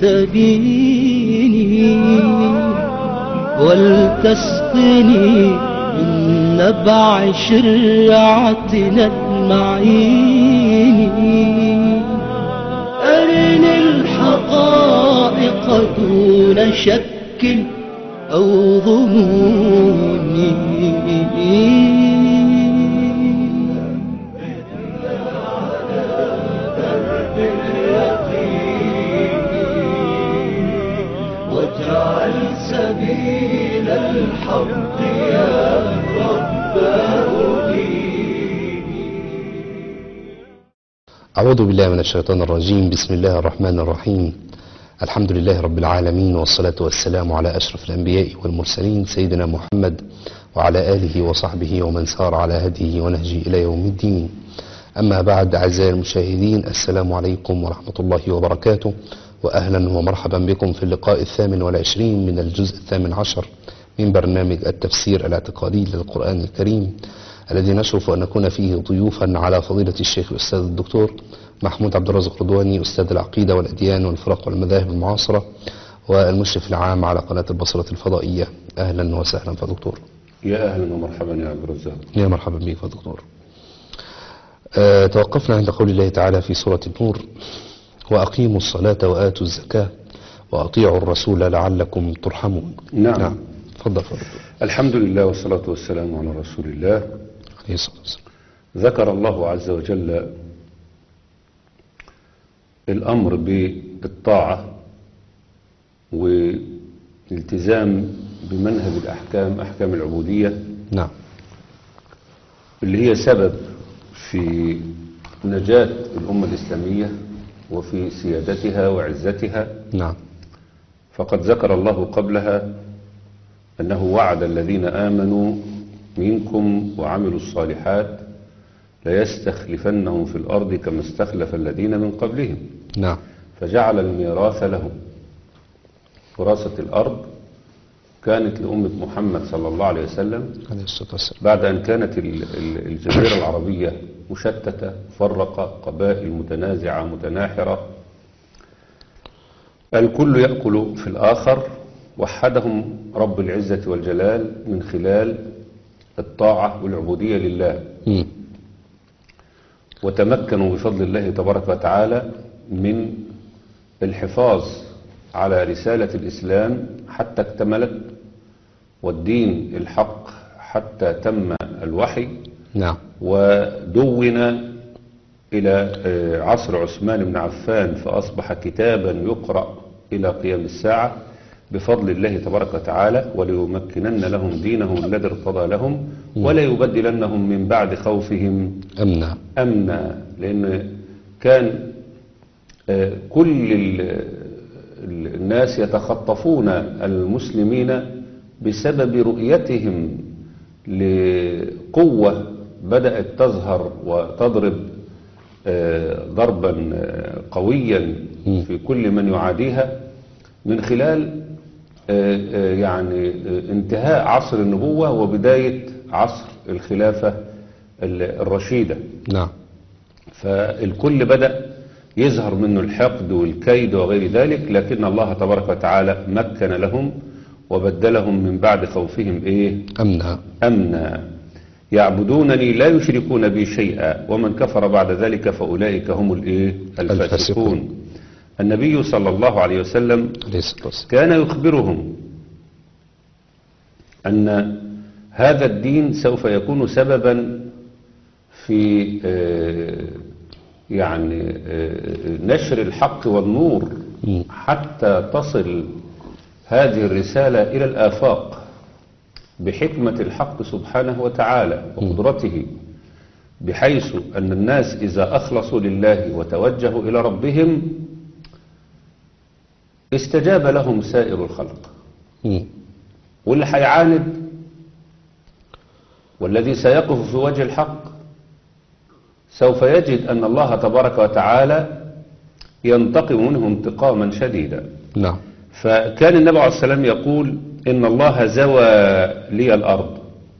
تستبيني ولتسقني من نبع شرعتنا المعين أرني الحقائق دون شك أو ظنون واجعل سبيل الحق يا رب أعوذ بالله من الشيطان الرجيم بسم الله الرحمن الرحيم الحمد لله رب العالمين والصلاة والسلام على أشرف الأنبياء والمرسلين سيدنا محمد وعلى آله وصحبه ومن سار على هديه ونهجه إلى يوم الدين أما بعد أعزائي المشاهدين السلام عليكم ورحمة الله وبركاته وأهلا ومرحبا بكم في اللقاء الثامن والعشرين من الجزء الثامن عشر من برنامج التفسير الاعتقادي للقرآن الكريم الذي نشرف أن نكون فيه ضيوفا على فضيلة الشيخ الأستاذ الدكتور محمود عبد الرازق رضواني أستاذ العقيدة والأديان والفرق والمذاهب المعاصرة والمشرف العام على قناة البصرة الفضائية أهلا وسهلا فدكتور يا اهلا ومرحبا يا عبد الرزاق يا مرحبا بك فدكتور أه توقفنا عند قول الله تعالى في سورة النور وأقيموا الصلاة وآتوا الزكاة وأطيعوا الرسول لعلكم ترحمون نعم. نعم تفضل فدكتور الحمد لله والصلاة والسلام على رسول الله عليه الصلاة والسلام ذكر الله عز وجل الأمر بالطاعة والالتزام بمنهج الأحكام أحكام العبودية نعم اللي هي سبب في نجاة الأمة الإسلامية وفي سيادتها وعزتها نعم فقد ذكر الله قبلها أنه وعد الذين آمنوا منكم وعملوا الصالحات ليستخلفنهم في الأرض كما استخلف الذين من قبلهم نعم فجعل الميراث لهم وراثة الأرض كانت لأمة محمد صلى الله عليه وسلم عليه الصلاة والسلام بعد أن كانت ال- ال- الجزيرة العربية مشتتة فرقة قبائل متنازعة متناحرة الكل يأكل في الآخر وحدهم رب العزة والجلال من خلال الطاعة والعبودية لله مم. وتمكنوا بفضل الله تبارك وتعالى من الحفاظ على رسالة الإسلام حتى اكتملت والدين الحق حتى تم الوحي نعم ودون إلى آه، عصر عثمان بن عفان فأصبح كتابا يقرأ إلى قيام الساعة بفضل الله تبارك وتعالى وليمكنن لهم دينهم الذي ارتضى لهم وليبدلنهم من بعد خوفهم أمنا أمنا لأن كان آه، كل ال- ال- الناس يتخطفون المسلمين بسبب رؤيتهم لقوة بدأت تظهر وتضرب آه، ضربا آه، قويا في كل من يعاديها من خلال آه، آه، يعني آه، انتهاء عصر النبوة وبداية عصر الخلافة ال- الرشيدة نعم فالكل بدأ يظهر منه الحقد والكيد وغير ذلك لكن الله تبارك وتعالى مكن لهم وبدلهم من بعد خوفهم ايه أمنا امنا يعبدونني لا يشركون بي شيئا ومن كفر بعد ذلك فاولئك هم الايه الفاسقون. الفاسقون النبي صلى الله عليه وسلم عليه الصلاة والسلام كان يخبرهم أن هذا الدين سوف يكون سببا في آه، يعني آه، نشر الحق والنور مم. حتى تصل هذه الرسالة إلى الآفاق بحكمة الحق سبحانه وتعالى وقدرته بحيث أن الناس إذا أخلصوا لله وتوجهوا إلى ربهم استجاب لهم سائر الخلق مم. واللي هيعاند والذي سيقف في وجه الحق سوف يجد أن الله تبارك وتعالى ينتقم منه انتقاما شديدا نعم فكان النبي عليه السلام يقول إن الله زوى لي الأرض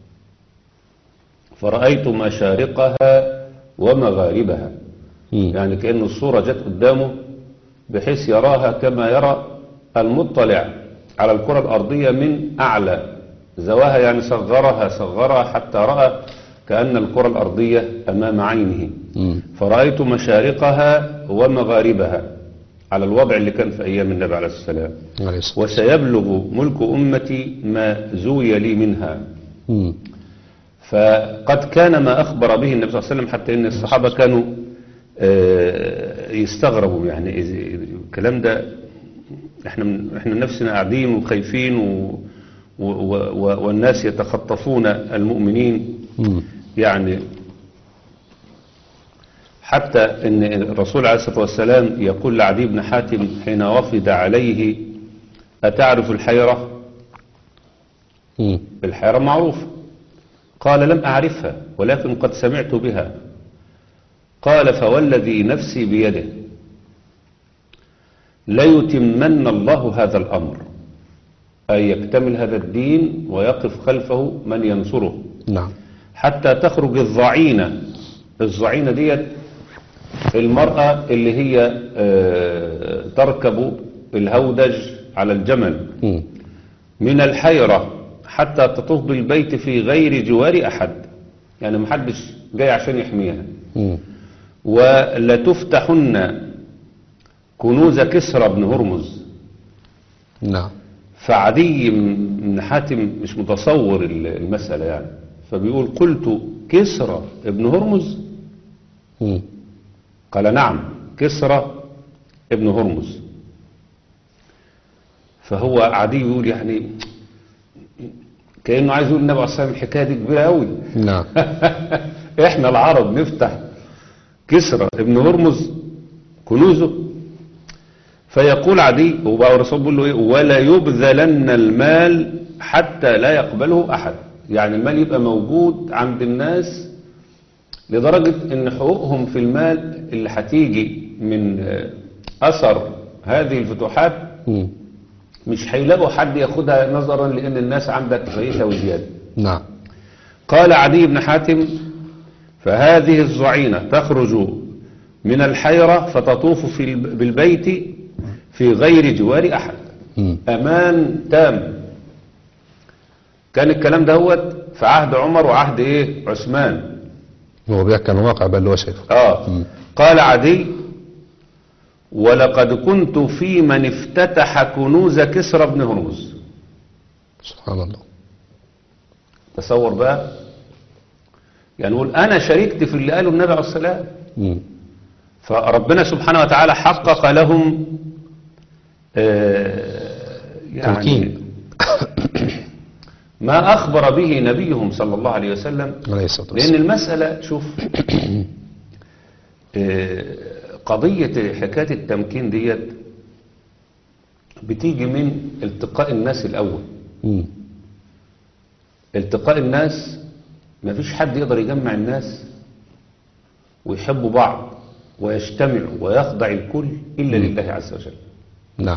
فرأيت مشارقها ومغاربها مم. يعني كأن الصورة جت قدامه بحيث يراها كما يرى المطلع على الكرة الأرضية من أعلى زواها يعني صغرها صغرها حتى رأى كأن الكرة الأرضية أمام عينه مم. فرأيت مشارقها ومغاربها على الوضع اللي كان في أيام النبي عليه السلام عليه الصلاة وسيبلغ ملك أمتي ما زوي لي منها مم. فقد كان ما أخبر به النبي صلى الله عليه وسلم حتى أن الصحابة كانوا آه، يستغربوا يعني إذا- الكلام ده احنا من احنا نفسنا قاعدين وخايفين و و و والناس يتخطفون المؤمنين مم. يعني حتى ان الرسول عليه الصلاة والسلام يقول لعدي بن حاتم حين وفد عليه أتعرف الحيرة مم. الحيرة معروفة قال لم أعرفها ولكن قد سمعت بها قال فوالذي نفسي بيده ليتمن الله هذا الأمر أي يكتمل هذا الدين ويقف خلفه من ينصره نعم حتى تخرج الضعينة الضعينة ديت المرأة اللي هي آه، تركب الهودج على الجمل مم. من الحيرة حتى تطوف بالبيت في غير جوار أحد يعني محدش جاي عشان يحميها مم. ولتفتحن كنوز كسرى بن هرمز نعم فعدي بن حاتم مش متصور المسألة يعني فبيقول قلت كسرى ابن هرمز مم. قال نعم كسرى ابن هرمز فهو عدي يقول يعني كأنه عايز يقول النبي عليه الصلاة والسلام الحكاية دي كبيرة قوي نعم احنا العرب نفتح كسرى ابن هرمز كنوزه فيقول عدي وبقى الرسول بيقول له ايه ولا يبذلن المال حتى لا يقبله احد يعني المال يبقى موجود عند الناس لدرجة ان حقوقهم في المال اللي هتيجي من آه، اثر هذه الفتوحات مم. مش هيلاقوا حد ياخدها نظرا لان الناس عندها كفايتها وزياده نعم قال عدي بن حاتم فهذه الزعينة تخرج من الحيرة فتطوف في الب- بالبيت في غير جوار أحد مم. أمان تام كان الكلام دهوت في عهد عمر وعهد إيه عثمان هو بيحكي عن واقع بقى اللي هو شايفه آه قال عدي ولقد كنت في من افتتح كنوز كسرى بن هرمز سبحان الله تصور بقى يعني نقول أنا شاركت في اللي قاله النبي عليه الصلاة مم. فربنا سبحانه وتعالى حقق لهم آه، يعني تمكين. ما أخبر به نبيهم صلى الله عليه وسلم عليه الصلاة لأن والسلام المسألة شوف آه، قضية حكاية التمكين ديت بتيجي من التقاء الناس الأول مم. التقاء الناس ما فيش حد يقدر يجمع الناس ويحبوا بعض ويجتمعوا ويخضع الكل إلا لله عز وجل نعم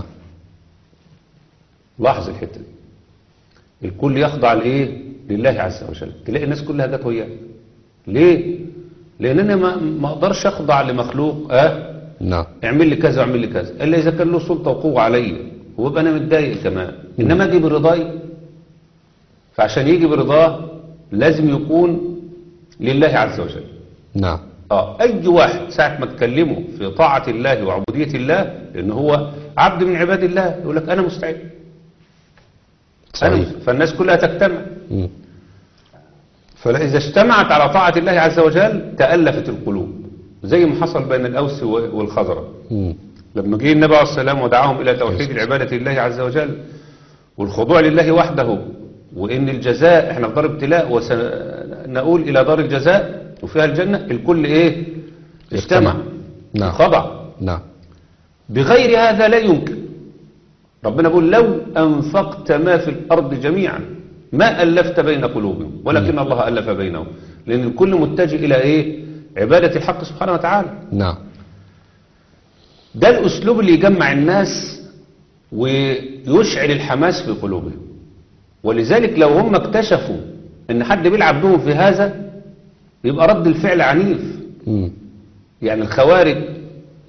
لاحظ الحتة دي الكل يخضع لإيه لله عز وجل تلاقي الناس كلها جت وياه ليه لأن أنا ما ما أقدرش أخضع لمخلوق أه نعم اعمل لي كذا واعمل لي كذا إلا إذا كان له سلطة وقوة عليا ويبقى أنا متضايق كمان إنما أجي برضاي فعشان يجي برضاه لازم يكون لله عز وجل نعم اه اي واحد ساعة ما تكلمه في طاعة الله وعبودية الله لان هو عبد من عباد الله يقول لك انا مستعد صحيح أنا فالناس كلها تجتمع مم. فإذا اجتمعت على طاعة الله عز وجل تألفت القلوب زي ما حصل بين الأوس والخزرج مم. لما جه النبي عليه السلام ودعاهم إلى توحيد العبادة لله عز وجل والخضوع لله وحده وإن الجزاء احنا في دار ابتلاء وسنقول إلى دار الجزاء وفيها الجنة الكل إيه اجتمع نعم. خضع نعم بغير هذا لا يمكن ربنا بيقول لو أنفقت ما في الأرض جميعا ما ألفت بين قلوبهم ولكن الله ألف بينهم لأن الكل متجه إلى إيه عبادة الحق سبحانه وتعالى نعم ده الأسلوب اللي يجمع الناس ويشعل الحماس في قلوبهم ولذلك لو هم اكتشفوا ان حد بيلعب بهم في هذا يبقى رد الفعل عنيف مم. يعني الخوارج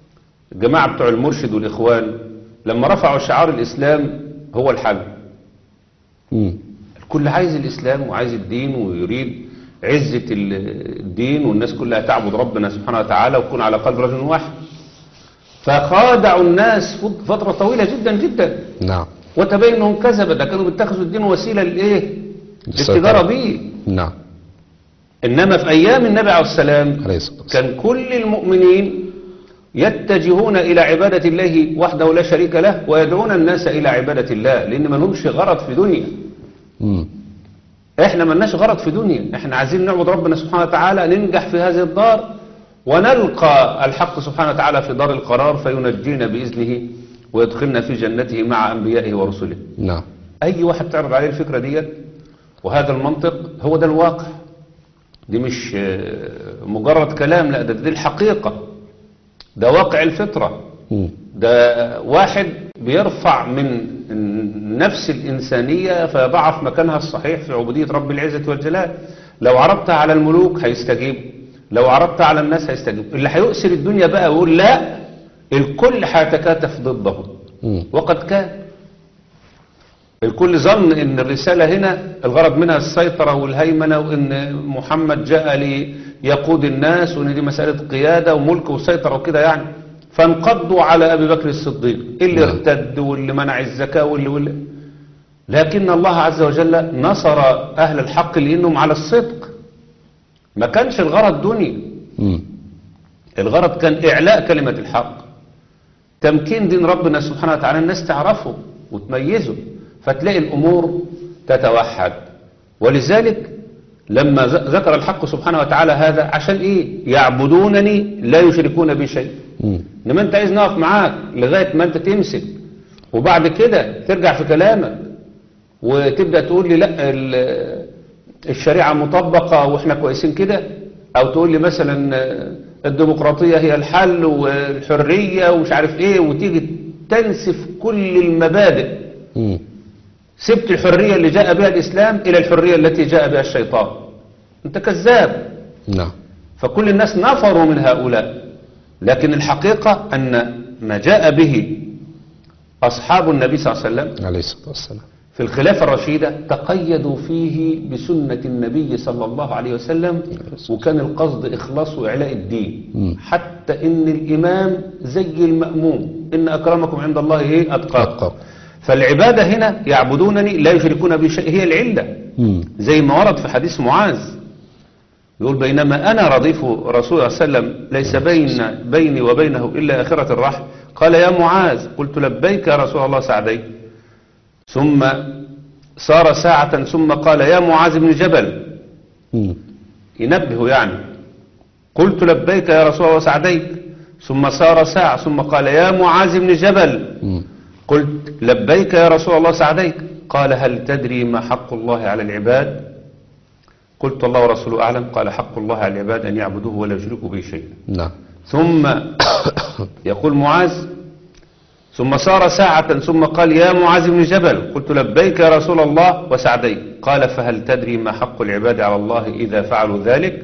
الجماعة بتوع المرشد والإخوان لما رفعوا شعار الإسلام هو الحج مم. الكل عايز الإسلام وعايز الدين ويريد عزة ال- الدين والناس كلها تعبد ربنا سبحانه وتعالى ويكون على قلب رجل واحد فخادعوا الناس فت- فترة طويلة جدا جدا نعم وتبين انهم كذبة ده كانوا بيتخذوا الدين وسيلة للايه للسيطرة. للتجارة بيه نعم انما في ايام النبي عليه السلام عليه الصلاة والسلام كان كل المؤمنين يتجهون إلى عبادة الله وحده لا شريك له ويدعون الناس إلى عبادة الله لأن ما لهمش غرض في دنيا مم. احنا ما لناش غرض في دنيا احنا عايزين نعبد ربنا سبحانه وتعالى ننجح في هذه الدار ونلقى الحق سبحانه وتعالى في دار القرار فينجينا بإذنه ويدخلنا في جنته مع أنبيائه ورسله نعم أي واحد تعرض عليه الفكرة ديت وهذا المنطق هو ده الواقع دي مش آه، مجرد كلام لا ده دي الحقيقة ده واقع الفطرة مم. ده واحد بيرفع من النفس الإنسانية فيضعها في مكانها الصحيح في عبودية رب العزة والجلال لو عرضتها على الملوك هيستجيب لو عرضتها على الناس هيستجيب اللي هيؤثر الدنيا بقى ويقول لا الكل هيتكاتف ضده مم. وقد كان الكل ظن ان الرسالة هنا الغرض منها السيطرة والهيمنة وان محمد جاء ليقود الناس وان دي مسألة قيادة وملك وسيطرة وكده يعني فانقضوا على ابي بكر الصديق اللي نعم. ارتد واللي منع الزكاة واللي واللي لكن الله عز وجل نصر اهل الحق لانهم على الصدق ما كانش الغرض دنيا مم. الغرض كان إعلاء كلمة الحق تمكين دين ربنا سبحانه وتعالى الناس تعرفه وتميزه فتلاقي الأمور تتوحد ولذلك لما ذ- ذكر الحق سبحانه وتعالى هذا عشان إيه يعبدونني لا يشركون بي شيء مم. انما انت عايز نقف معاك لغاية ما انت تمسك وبعد كده ترجع في كلامك وتبدأ تقول لي لا ال- الشريعة مطبقة واحنا كويسين كده او تقول لي مثلا الديمقراطية هي الحل والحرية ومش عارف ايه وتيجي تنسف كل المبادئ مم. سبت الحرية اللي جاء بها الإسلام إلى الحرية التي جاء بها الشيطان انت كذاب نعم فكل الناس نفروا من هؤلاء لكن الحقيقة أن ما جاء به أصحاب النبي صلى الله عليه وسلم عليه الصلاة والسلام في الخلافة الرشيدة تقيدوا فيه بسنة النبي صلى الله عليه وسلم وكان القصد إخلاص وإعلاء الدين مم. حتى إن الإمام زي المأموم إن أكرمكم عند الله إيه أتقاكم أتقاكم. فالعبادة هنا يعبدونني لا يشركون بي شيء هي العلة مم. زي ما ورد في حديث معاذ يقول بينما أنا رضيف رسول الله صلى الله عليه وسلم ليس بين بيني وبينه إلا آخرة الرحل قال يا معاذ قلت لبيك يا رسول الله سعدي ثم صار ساعة ثم قال يا معاذ بن جبل مم. ينبه يعني قلت لبيك يا رسول الله سعديك ثم صار ساعة ثم قال يا معاذ بن جبل مم. قلت لبيك يا رسول الله سعديك قال هل تدري ما حق الله على العباد قلت الله ورسوله أعلم قال حق الله على العباد أن يعبدوه ولا يشركوا به شيئا نعم ثم يقول معاذ ثم صار ساعة ثم قال يا معاذ بن جبل قلت لبيك يا رسول الله وسعديك قال فهل تدري ما حق العباد على الله إذا فعلوا ذلك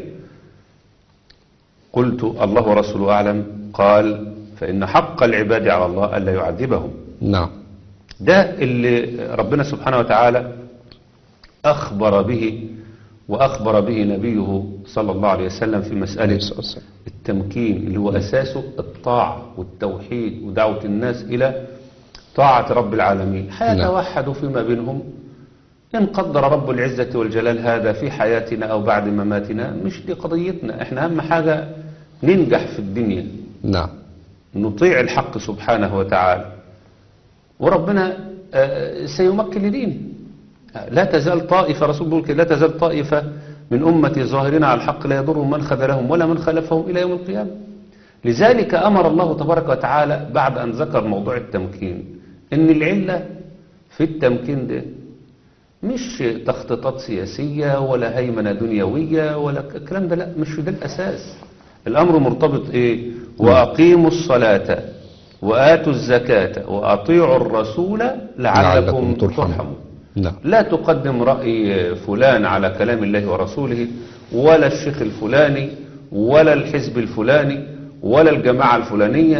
قلت الله ورسوله أعلم قال فإن حق العباد على الله ألا يعذبهم نعم ده اللي ربنا سبحانه وتعالى أخبر به وأخبر به نبيه صلى الله عليه وسلم في عليه مسألة الصلاة والسلام التمكين اللي هو أساسه الطاعة والتوحيد ودعوة الناس إلى طاعة رب العالمين حيتوحدوا فيما بينهم إن قدر رب العزة والجلال هذا في حياتنا أو بعد مماتنا مش دي قضيتنا إحنا أهم حاجة ننجح في الدنيا نعم نطيع الحق سبحانه وتعالى وربنا آه، سيمكن لدينه آه، لا تزال طائفة رسول بيقول كده لا تزال طائفة من أمتي ظاهرين على الحق لا يضرهم من خذلهم ولا من خلفهم إلى يوم القيامة لذلك أمر الله تبارك وتعالى بعد أن ذكر موضوع التمكين إن العلة في التمكين ده مش تخطيطات سياسية ولا هيمنة دنيوية ولا ك- الكلام ده لا مش ده الأساس الأمر مرتبط إيه وأقيموا الصلاة وآتوا الزكاة وأطيعوا الرسول لعلكم لعلكم ترحمون. ترحمون نعم لا تقدم رأي فلان على كلام الله ورسوله ولا الشيخ الفلاني ولا الحزب الفلاني ولا الجماعة الفلانية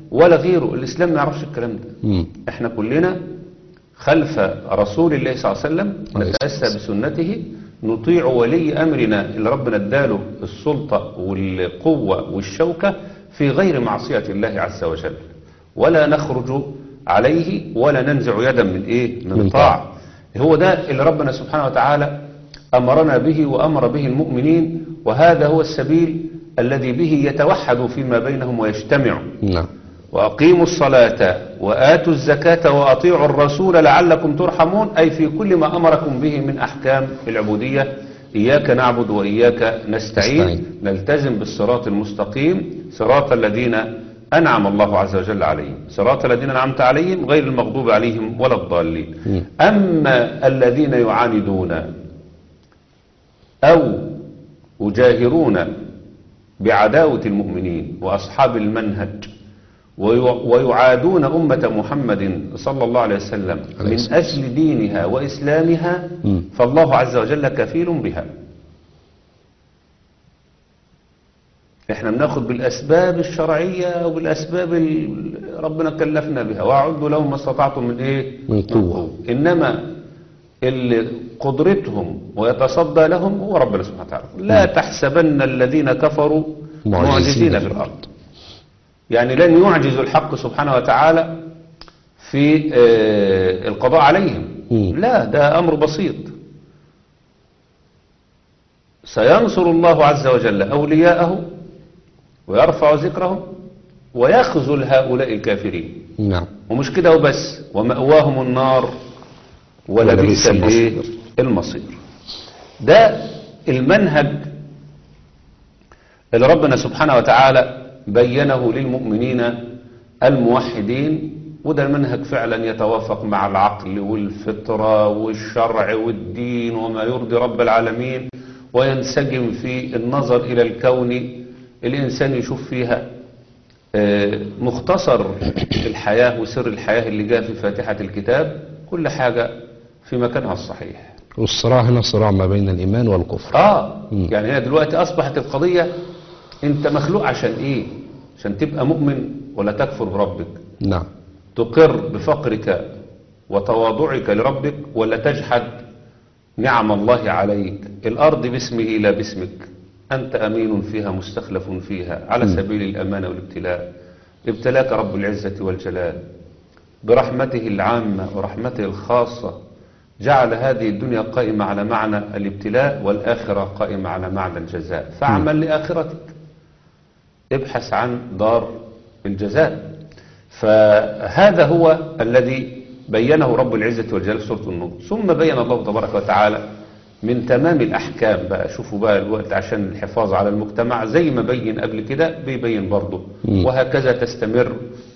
ولا غيره الإسلام ما يعرفش الكلام ده مم. احنا كلنا خلف رسول الله صلى الله عليه وسلم عليه نتأسى الصلاة بسنته نطيع ولي أمرنا اللي ربنا اداله السلطة والقوة والشوكة في غير معصية الله عز وجل ولا نخرج عليه ولا ننزع يدا من ايه من, من طاعة هو ده اللي ربنا سبحانه وتعالى أمرنا به وأمر به المؤمنين وهذا هو السبيل الذي به يتوحدوا فيما بينهم ويجتمعوا نعم وأقيموا الصلاة وآتوا الزكاة وأطيعوا الرسول لعلكم ترحمون أي في كل ما أمركم به من أحكام العبودية إياك نعبد وإياك نستعين نستعين. نلتزم بالصراط المستقيم صراط الذين أنعم الله عز وجل عليهم صراط الذين أنعمت عليهم غير المغضوب عليهم ولا الضالين مم. أما الذين يعاندون أو يجاهرون بعداوة المؤمنين وأصحاب المنهج وي- ويعادون أمة محمد صلى الله عليه وسلم عليه من الصلاة أجل دينها وإسلامها مم. فالله عز وجل كفيل بها احنا بناخد بالأسباب الشرعية وبالأسباب اللي ربنا كلفنا بها وأعدوا لهم ما استطعتم من إيه من قوة. إنما اللي قدرتهم ويتصدى لهم هو ربنا سبحانه وتعالى لا تحسبن الذين كفروا معجزين معجزين في في الأرض يعني لن يعجز الحق سبحانه وتعالى في آه، القضاء عليهم مم. لا ده أمر بسيط سينصر الله عز وجل أولياءه ويرفع ذكرهم ويخذل هؤلاء الكافرين نعم ومش كده وبس ومأواهم النار ولبئس ولبئس الايه المصير. المصير ده المنهج اللي ربنا سبحانه وتعالى بينه للمؤمنين الموحدين وده المنهج فعلا يتوافق مع العقل والفطرة والشرع والدين وما يرضي رب العالمين وينسجم في النظر إلى الكون الإنسان يشوف فيها آه، مختصر الحياة وسر الحياة اللي جاء في فاتحة الكتاب كل حاجة في مكانها الصحيح والصراع هنا صراع ما بين الإيمان والكفر اه مم. يعني هي دلوقتي اصبحت القضية انت مخلوق عشان ايه عشان تبقى مؤمن ولا تكفر بربك نعم تقر بفقرك وتواضعك لربك ولا تجحد نعم الله عليك الأرض باسمه لا باسمك أنت أمين فيها مستخلف فيها على سبيل الأمانة والابتلاء ابتلاك رب العزة والجلال برحمته العامة ورحمته الخاصة جعل هذه الدنيا قائمة على معنى الابتلاء والآخرة قائمة على معنى الجزاء فاعمل لآخرتك ابحث عن دار الجزاء فهذا هو الذي بينه رب العزة والجلال في سورة النور ثم بين الله تبارك وتعالى من تمام الأحكام بقى شوفوا بقى الوقت عشان الحفاظ على المجتمع زي ما بين قبل كده بيبين برضه مم. وهكذا تستمر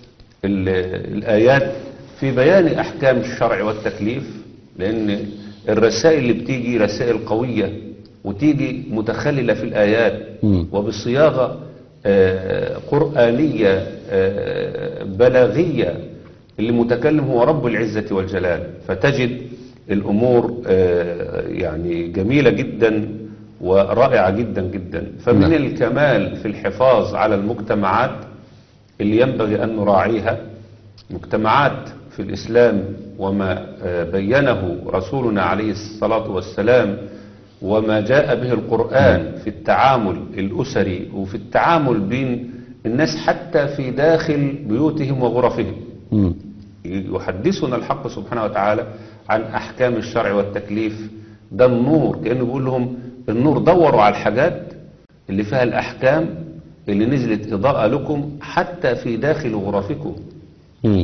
ال- الآيات في بيان أحكام الشرع والتكليف لأن الرسائل اللي بتيجي رسائل قوية وتيجي متخللة في الآيات مم. وبصياغة آه، قرآنية آه، بلاغية اللي متكلم هو رب العزة والجلال فتجد الأمور آه، يعني جميلة جدا ورائعة جدا جدا فمن نعم. الكمال في الحفاظ على المجتمعات اللي ينبغي أن نراعيها مجتمعات في الإسلام وما آه، بينه رسولنا عليه الصلاة والسلام وما جاء به القرآن في التعامل الأسري وفي التعامل بين الناس حتى في داخل بيوتهم وغرفهم مم. يحدثنا الحق سبحانه وتعالى عن أحكام الشرع والتكليف ده النور كأنه بيقول لهم النور دوروا على الحاجات اللي فيها الأحكام اللي نزلت إضاءة لكم حتى في داخل غرفكم مم.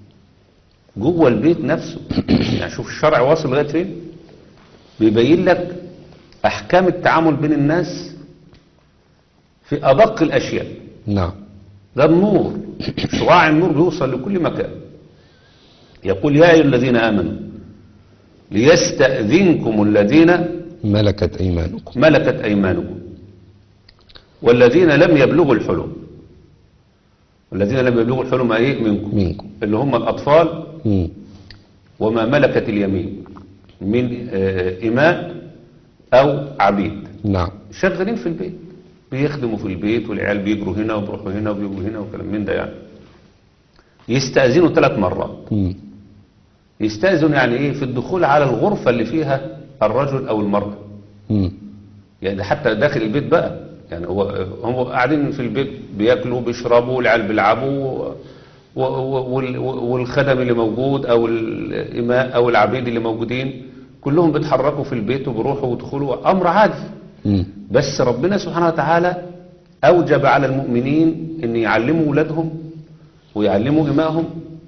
جوه البيت نفسه يعني شوف الشرع واصل لغايه فين بيبين لك احكام التعامل بين الناس في ادق الاشياء نعم ده النور شعاع النور بيوصل لكل مكان يقول يا ايها الذين امنوا ليستاذنكم الذين ملكت أيمانكم ملكت ايمانكم والذين لم يبلغوا الحلم والذين لم يبلغوا الحلم ايه منكم منكم اللي هم الاطفال مم. وما ملكت اليمين من آه، إماء أو عبيد نعم شغالين في البيت بيخدموا في البيت والعيال بيجروا هنا وبيروحوا هنا وبيجروا هنا وكلام من ده يعني يستأذنوا ثلاث مرات مم. يستأذن يعني ايه في الدخول على الغرفة اللي فيها الرجل او المرأة مم. يعني ده حتى داخل البيت بقى يعني هو هم قاعدين في البيت بياكلوا بيشربوا والعيال بيلعبوا و- و- وال- والخدم اللي موجود او الاماء او العبيد اللي موجودين كلهم بيتحركوا في البيت وبيروحوا ويدخلوا امر عادي مم. بس ربنا سبحانه وتعالى اوجب على المؤمنين ان يعلموا ولادهم ويعلموا امائهم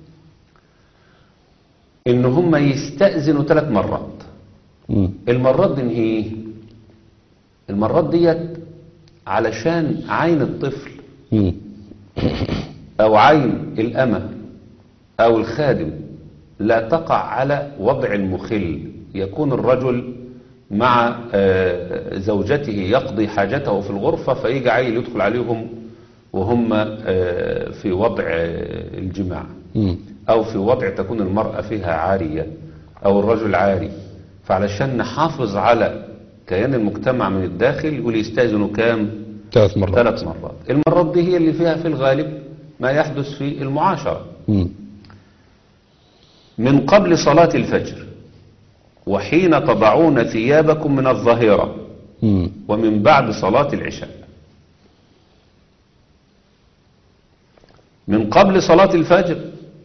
ان هم يستأذنوا ثلاث مرات مم. المرات دي ايه المرات ديت علشان عين الطفل مم. او عين الامة او الخادم لا تقع على وضع المخل يكون الرجل مع آه، زوجته يقضي حاجته في الغرفة فيجي عيل يدخل عليهم وهم آه، في وضع آه، الجماع مم. أو في وضع تكون المرأة فيها عارية أو الرجل عاري فعلشان نحافظ على كيان المجتمع من الداخل يقول يستأذنوا كام ثلاث مرات ثلاث مرات المرات دي هي اللي فيها في الغالب ما يحدث في المعاشرة مم. من قبل صلاة الفجر وحين تضعون ثيابكم من الظهيرة مم. ومن بعد صلاة العشاء من قبل صلاة الفجر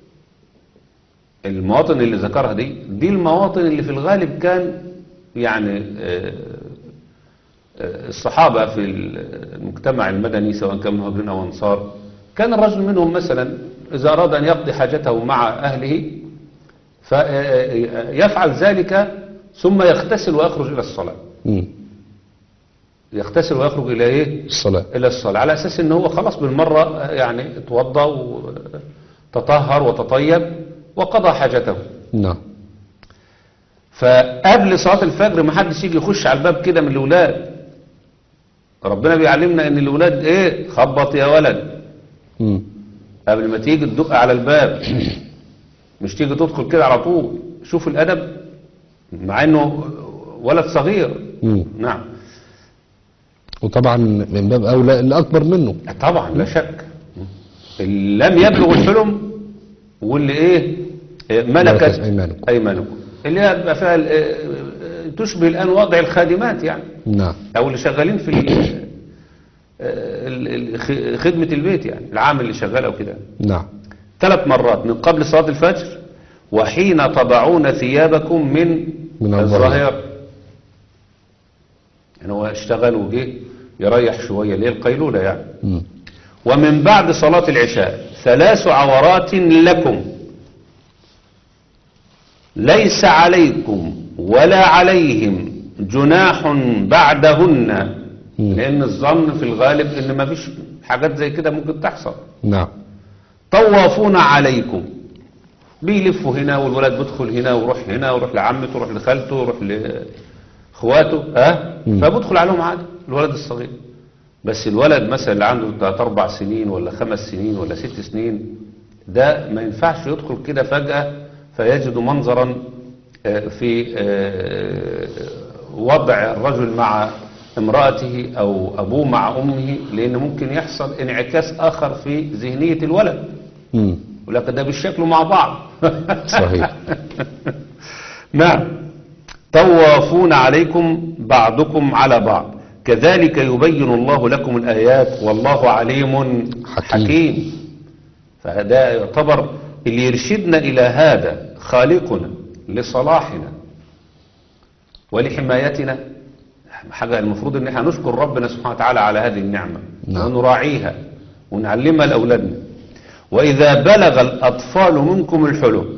المواطن اللي ذكرها دي دي المواطن اللي في الغالب كان يعني آه، آه، الصحابة في المجتمع المدني سواء كان مهاجرين أو أنصار كان الرجل منهم مثلا إذا أراد أن يقضي حاجته مع أهله فيفعل ذلك ثم يغتسل ويخرج إلى الصلاة مم. يغتسل ويخرج إلى إيه؟ الصلاة إلى الصلاة على أساس إن هو خلاص بالمرة يعني اتوضى وتطهر وتطيب وقضى حاجته نعم فقبل صلاة الفجر ما حدش يجي يخش على الباب كده من الأولاد ربنا بيعلمنا إن الأولاد إيه خبط يا ولد مم. قبل ما تيجي تدق على الباب مش تيجي تدخل كده على طول شوف الأدب مع إنه ولد صغير مم. نعم وطبعا من باب أولى اللي أكبر منه طبعا لا شك اللي لم يبلغ الحلم واللي ايه إيه، ملكت ملكت أيمانكم. ايمانكم اللي هي بقى فيها ال- إيه، تشبه الان وضع الخادمات يعني نعم او اللي شغالين في ال- ال- ال- خ- خدمة البيت يعني العامل اللي شغال او كده نعم ثلاث مرات من قبل صلاة الفجر وحين تضعون ثيابكم من, من الظهير يعني هو اشتغل وجه يريح شوية ليه القيلولة يعني مم. ومن بعد صلاة العشاء ثلاث عورات لكم ليس عليكم ولا عليهم جناح بعدهن مم. لأن الظن في الغالب إن ما فيش حاجات زي كده ممكن تحصل نعم طوافون عليكم بيلفوا هنا والولد بيدخل هنا ويروح هنا ويروح لعمته ويروح لخالته ويروح لاخواته ها مم. فبيدخل عليهم عادي الولد الصغير بس الولد مثلا اللي عنده تلات اربع سنين ولا خمس سنين ولا ست سنين ده ما ينفعش يدخل كده فجأة فيجد منظرا آه، في آه، وضع الرجل مع امرأته أو أبوه مع أمه لأن ممكن يحصل انعكاس آخر في ذهنية الولد مم. ولكن ده بالشكل مع بعض صحيح نعم طوافون عليكم بعضكم على بعض كذلك يبين الله لكم الآيات والله عليم حكيم. حكيم فهذا يعتبر اللي يرشدنا إلى هذا خالقنا لصلاحنا ولحمايتنا حاجة المفروض ان احنا نشكر ربنا سبحانه وتعالى على هذه النعمة نعم. ونراعيها ونعلمها لأولادنا وإذا بلغ الأطفال منكم الحلم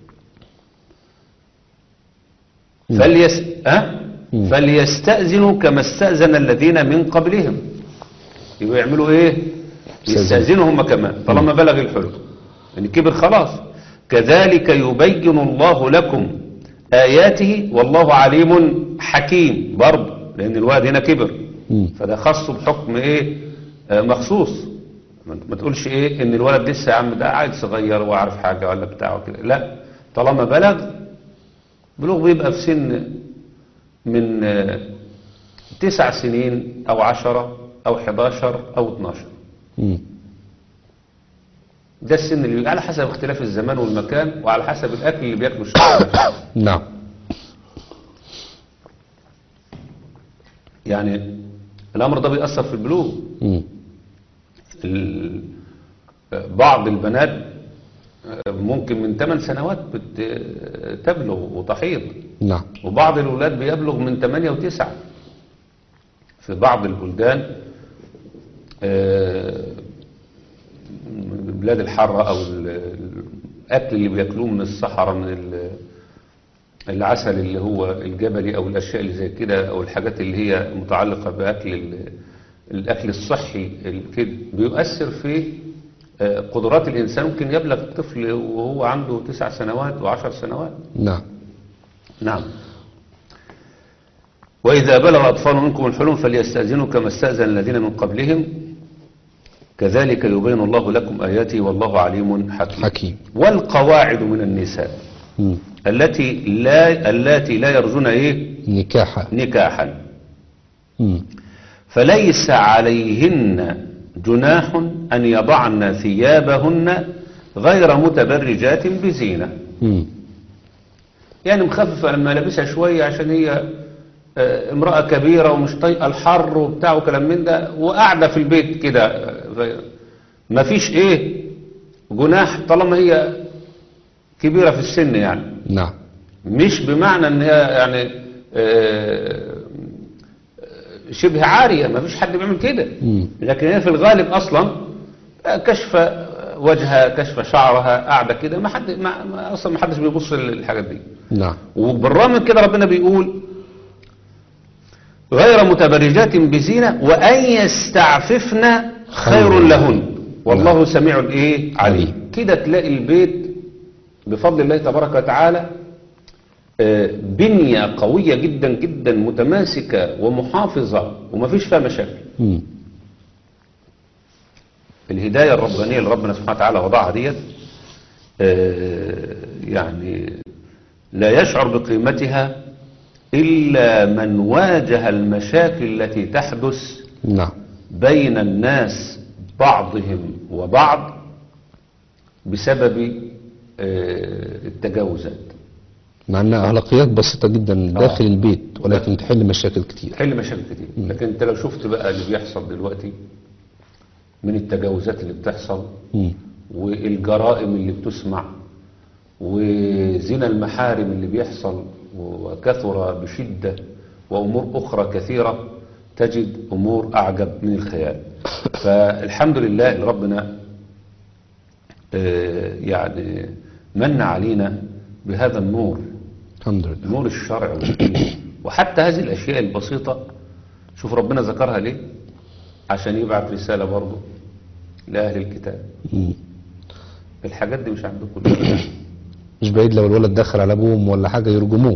فليس... أه؟ مم. فليستأذنوا كما استأذن الذين من قبلهم يبقوا يعملوا ايه يستأذنوا. يستأذنوا هم كمان طالما بلغ الحلم يعني كبر خلاص كذلك يبين الله لكم آياته والله عليم حكيم برضه لأن الواد هنا كبر مم. فده خاصه بحكم ايه آه مخصوص ما ما تقولش ايه ان الولد لسه يا عم ده عيل صغير وعارف حاجة ولا بتاع وكده لا طالما بلغ بلوغ بيبقى في سن من آه، تسع سنين او عشرة او حداشر او اتناشر مم. ده السن اللي على حسب اختلاف الزمان والمكان وعلى حسب الاكل اللي بياكله الشخص نفسه. نعم يعني الامر ده بيأثر في البلوغ مم. ال- بعض البنات ممكن من 8 سنوات بت- تبلغ وتحيض نعم وبعض الأولاد بيبلغ من 8 و9 في بعض البلدان آه، من البلاد الحارة أو ال- الأكل اللي بياكلوه من الصحراء من ال- العسل اللي هو الجبلي أو الأشياء اللي زي كده أو الحاجات اللي هي متعلقة بأكل ال- الأكل الصحي ال- كده بيؤثر في آه، قدرات الإنسان ممكن يبلغ الطفل وهو عنده تسع سنوات وعشر سنوات نعم نعم وإذا بلغ أطفال منكم الحلم فليستأذنوا كما استأذن الذين من قبلهم كذلك يبين الله لكم آياته والله عليم حكيم حكيم والقواعد من النساء مم. التي لا التي لا يرجون ايه نكاحا نكاحا مم. فليس عليهن جناح أن يضعن ثيابهن غير متبرجات بزينة مم. يعني مخففة ملابسها شوية عشان هي آه، امرأة كبيرة ومش طايقة الحر وبتاع وكلام من ده وقاعدة في البيت كده آه، ما فيش ايه جناح طالما هي كبيرة في السن يعني نعم مش بمعنى ان هي يعني آه، شبه عارية ما فيش حد بيعمل كده مم. لكن هي في الغالب اصلا آه، كشف وجهها كشف شعرها قاعدة كده ما حد ما ما- اصلا ما حدش بيبص للحاجات دي نعم وبالرغم من كده ربنا بيقول غير متبرجات بزينة وأن يستعففن خير خير لهن والله نعم. سميع ايه عليم كده تلاقي البيت بفضل الله تبارك وتعالى آه، بنية قوية جدا جدا متماسكة ومحافظة وما فيش فيها مشاكل مم. الهداية الربانية اللي ربنا سبحانه وتعالى وضعها ديت آه، يعني لا يشعر بقيمتها إلا من واجه المشاكل التي تحدث نعم بين الناس بعضهم وبعض بسبب آه، التجاوزات مع انها اخلاقيات بسيطه جدا داخل البيت ولكن تحل مشاكل كتير تحل مشاكل كتير لكن انت لو شفت بقى اللي بيحصل دلوقتي من التجاوزات اللي بتحصل مم. والجرائم اللي بتسمع وزنا المحارم اللي بيحصل وكثر بشدة وأمور أخرى كثيرة تجد أمور أعجب من الخيال فالحمد لله اللي ربنا آه، يعني من علينا بهذا النور الحمد لله نور الشرع والدين وحتى هذه الأشياء البسيطة شوف ربنا ذكرها ليه عشان يبعث رسالة برضه لأهل الكتاب مم. الحاجات دي مش عندكم كلها. مش بعيد لو الولد دخل على ابوهم ولا حاجه يرجموه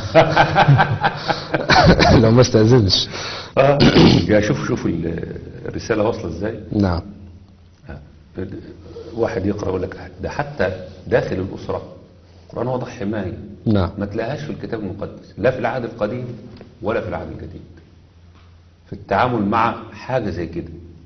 لو ما استاذنش اه يا شوف شوف ال- الرسالة واصلة ازاي نعم آه. واحد يقرأ يقول لك ده حتى داخل الأسرة القرآن وضع حماية نعم ما تلاقيهاش في الكتاب المقدس لا في العهد القديم ولا في العهد الجديد في التعامل مع حاجة زي كده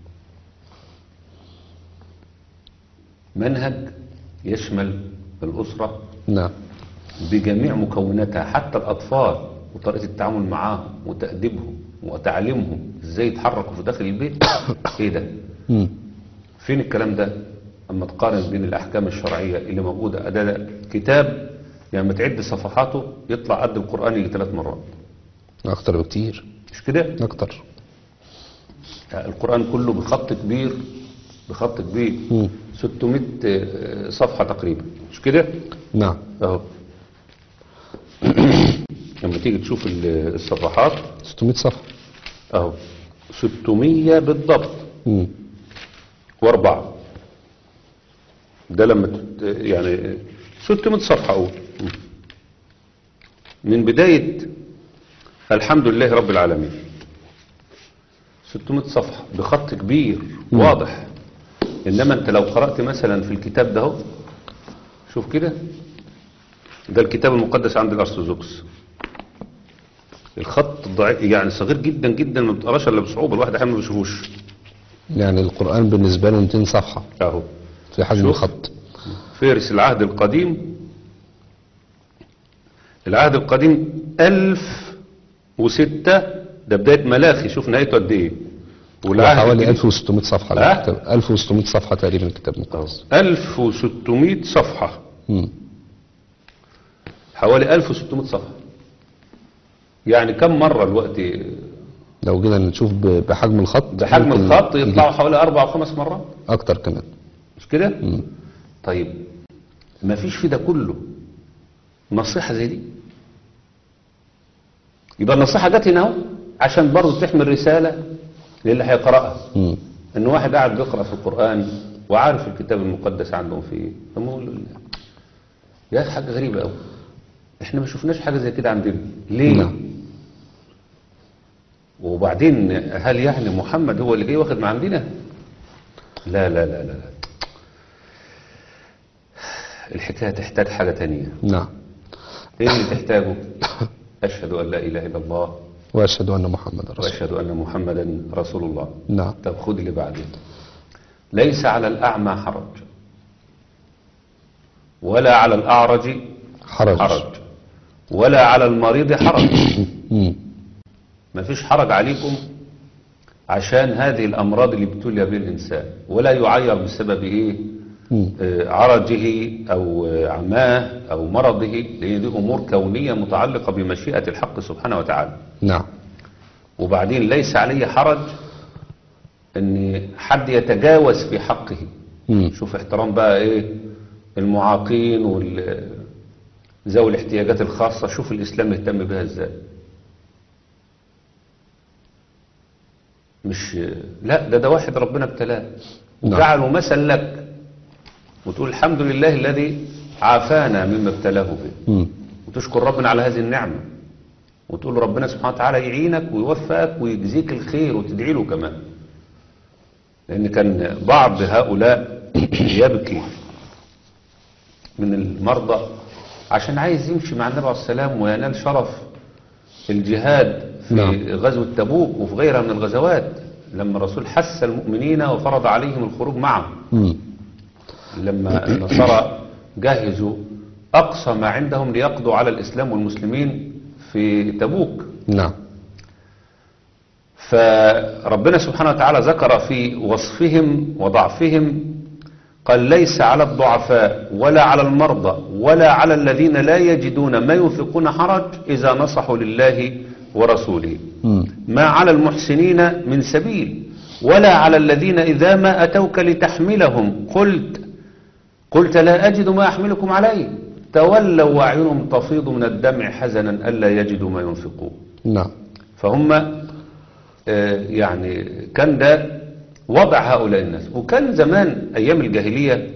منهج يشمل الأسرة نعم بجميع مكوناتها حتى الأطفال وطريقة التعامل معاهم وتأديبهم وتعليمهم ازاي يتحركوا في داخل البيت ايه ده مم. فين الكلام ده اما تقارن بين الاحكام الشرعية اللي موجودة ده, ده كتاب يعني ما تعد صفحاته يطلع قد القرآن يجي ثلاث مرات اكتر بكتير مش كده اكتر القرآن كله بخط كبير بخط كبير مم. 600 صفحة تقريبا مش كده نعم اهو لما تيجي تشوف ال- الصفحات 600 صفحه اهو 600 بالضبط مم. واربعة ده لما تت- يعني 600 صفحة اقول من بداية الحمد لله رب العالمين 600 صفحة بخط كبير واضح انما انت لو قرأت مثلا في الكتاب ده اهو شوف كده ده الكتاب المقدس عند الارثوذكس الخط ضعيف يعني صغير جدا جدا ما بتقراش الا بصعوبه الواحد احيانا ما بيشوفوش يعني القران بالنسبه له 200 صفحه اهو في حجم شوف. الخط فارس العهد القديم العهد القديم ألف وستة ده بداية ملاخي شوف نهايته قد ايه هو والعهد حوالي الجديد 1600 صفحة ها؟ الكتاب 1600 صفحة تقريبا الكتاب المقدس 1600 صفحة مم. حوالي 1600 صفحة يعني كم مرة الوقت لو جينا نشوف ب- بحجم الخط بحجم ممكن الخط يجي يطلعوا حوالي أربع أو خمس مرات أكتر كمان مش كده؟ طيب ما فيش في ده كله نصيحة زي دي يبقى النصيحة جت هنا اهو عشان برضه تحمل رسالة للي هيقرأها مم. ان واحد قاعد بيقرأ في القرآن وعارف الكتاب المقدس عندهم في ايه فما يقول له يا اخي حاجة غريبة قوي احنا ما شفناش حاجة زي كده عندنا ليه نعم. وبعدين هل يعني محمد هو اللي جاي واخد من عندنا لا لا لا لا, لا. الحكاية تحتاج حاجة تانية نعم ايه اللي تحتاجه اشهد ان لا اله الا الله وأشهد أن محمد رسول واشهد ان محمدا رسول الله نعم طب خد اللي بعدين ليس على الاعمى حرج ولا على الاعرج حرج حرج ولا على المريض حرج مم. ما فيش حرج عليكم عشان هذه الامراض اللي ابتلي بها الانسان ولا يعير بسبب ايه مم. آه، عرجه او آه، عماه او مرضه لان دي امور كونيه متعلقه بمشيئه الحق سبحانه وتعالى نعم وبعدين ليس عليه حرج ان حد يتجاوز في حقه مم. شوف احترام بقى ايه المعاقين وال ذوي الاحتياجات الخاصة شوف الإسلام اهتم بها ازاي مش لا ده ده واحد ربنا ابتلاه نعم. وجعله مثل لك وتقول الحمد لله الذي عافانا مما ابتلاه به مم. وتشكر ربنا على هذه النعمة وتقول ربنا سبحانه وتعالى يعينك ويوفقك ويجزيك الخير وتدعي له كمان لأن كان بعض هؤلاء يبكي من المرضى عشان عايز يمشي مع النبي عليه السلام وينال شرف الجهاد في نعم. غزوة تبوك وفي غيرها من الغزوات لما الرسول حث المؤمنين وفرض عليهم الخروج معه مم. لما النصارى جهزوا أقصى ما عندهم ليقضوا على الإسلام والمسلمين في تبوك نعم فربنا سبحانه وتعالى ذكر في وصفهم وضعفهم قال ليس على الضعفاء ولا على المرضى ولا على الذين لا يجدون ما ينفقون حرج إذا نصحوا لله ورسوله مم. ما على المحسنين من سبيل ولا على الذين إذا ما أتوك لتحملهم قلت قلت لا أجد ما أحملكم عليه تولوا وأعينهم تفيض من الدمع حزنا ألا يجدوا ما ينفقون نعم فهم آه، يعني كان ده وضع هؤلاء الناس وكان زمان أيام الجاهلية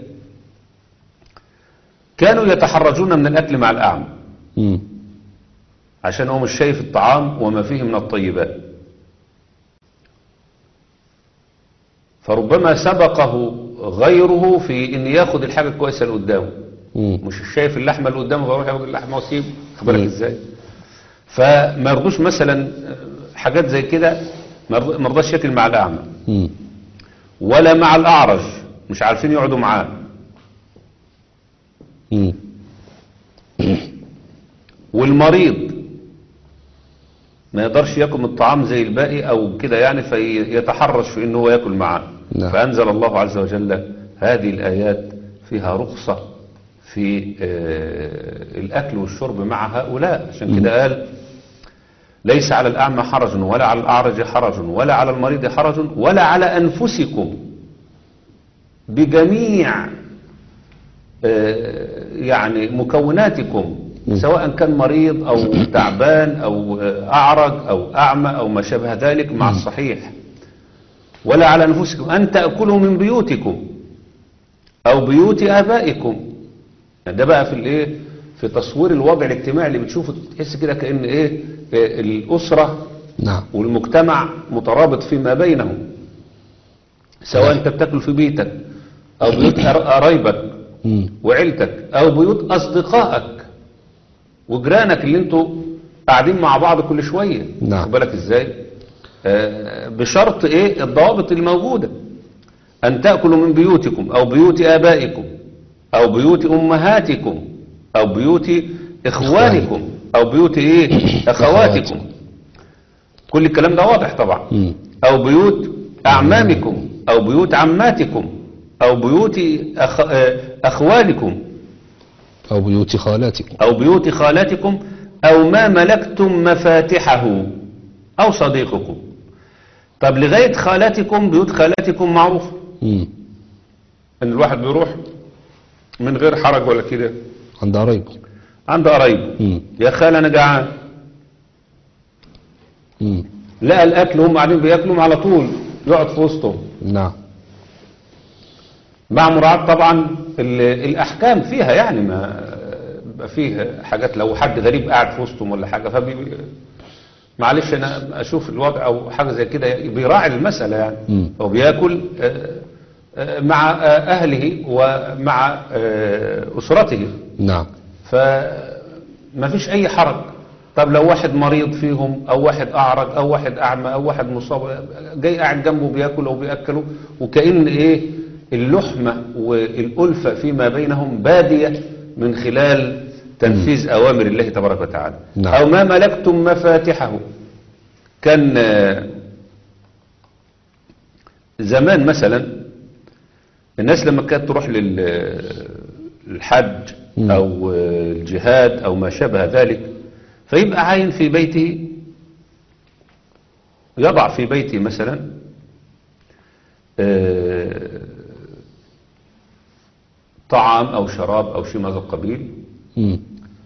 كانوا يتحرجون من الأكل مع الأعمى مم. عشان هو مش شايف الطعام وما فيه من الطيبات فربما سبقه غيره في ان ياخد الحاجة الكويسة اللي قدامه مم. مش شايف اللحمة اللي قدامه فيروح ياخد اللحمة ويسيب خد بالك مم. ازاي فما يرضوش مثلا حاجات زي كده ما يرض- ما يرضاش ياكل مع الاعمى مم. ولا مع الاعرج مش عارفين يقعدوا معاه مم. والمريض ما يقدرش ياكل من الطعام زي الباقي او كده يعني فيتحرش في انه هو ياكل معاه نعم. فانزل الله عز وجل هذه الايات فيها رخصة في آه، الاكل والشرب مع هؤلاء عشان كده قال ليس على الاعمى حرج ولا على الاعرج حرج ولا على المريض حرج ولا على انفسكم بجميع آه، يعني مكوناتكم سواء كان مريض أو تعبان أو آه، أعرج أو أعمى أو ما شابه ذلك مع الصحيح ولا على أنفسكم أن تأكلوا من بيوتكم أو بيوت آبائكم يعني ده بقى في الإيه في تصوير الوضع الاجتماعي اللي بتشوفه تحس كده كأن إيه آه، الأسرة نعم والمجتمع مترابط فيما بينهم سواء انت بتاكل في بيتك او بيوت قر- قرايبك مم. وعيلتك او بيوت اصدقائك وجيرانك اللي انتوا قاعدين مع بعض كل شويه نعم. خد بالك ازاي آه بشرط ايه الضوابط الموجوده أن تأكلوا من بيوتكم أو بيوت آبائكم أو بيوت أمهاتكم أو بيوت إخوانكم أو بيوت إيه أخواتكم كل الكلام ده واضح طبعا مم. أو بيوت أعمامكم أو بيوت عماتكم أو بيوت أخ... آه، أخوالكم أو بيوت خالاتكم أو بيوت خالاتكم أو ما ملكتم مفاتحه أو صديقكم طب لغاية خالاتكم بيوت خالاتكم معروف مم. ان الواحد بيروح من غير حرج ولا كده عند قرايبكم عند قرايبه مم. يا خال انا جعان مم. لقى الاكل هم قاعدين بياكلوا على طول يقعد في وسطهم نعم مع مراعاة طبعا ال- الاحكام فيها يعني ما بيبقى فيه حاجات لو حد غريب قاعد في وسطهم ولا حاجه فبي معلش انا اشوف الوضع او حاجه زي كده بيراعي المساله يعني مم. هو بياكل آه، آه، مع آه، اهله ومع آه، اسرته نعم فما فيش اي حرج طب لو واحد مريض فيهم او واحد اعرج او واحد اعمى او واحد مصاب جاي قاعد جنبه بياكل او بياكله وكأن ايه اللحمة والألفة فيما بينهم بادية من خلال تنفيذ أوامر الله تبارك وتعالى نعم. أو ما ملكتم مفاتحه كان آه، زمان مثلا الناس لما كانت تروح لل- للحج مم. أو آه، الجهاد أو ما شابه ذلك فيبقى عاين في بيته يضع في بيته مثلا آه، طعام أو شراب أو شيء من هذا القبيل مم.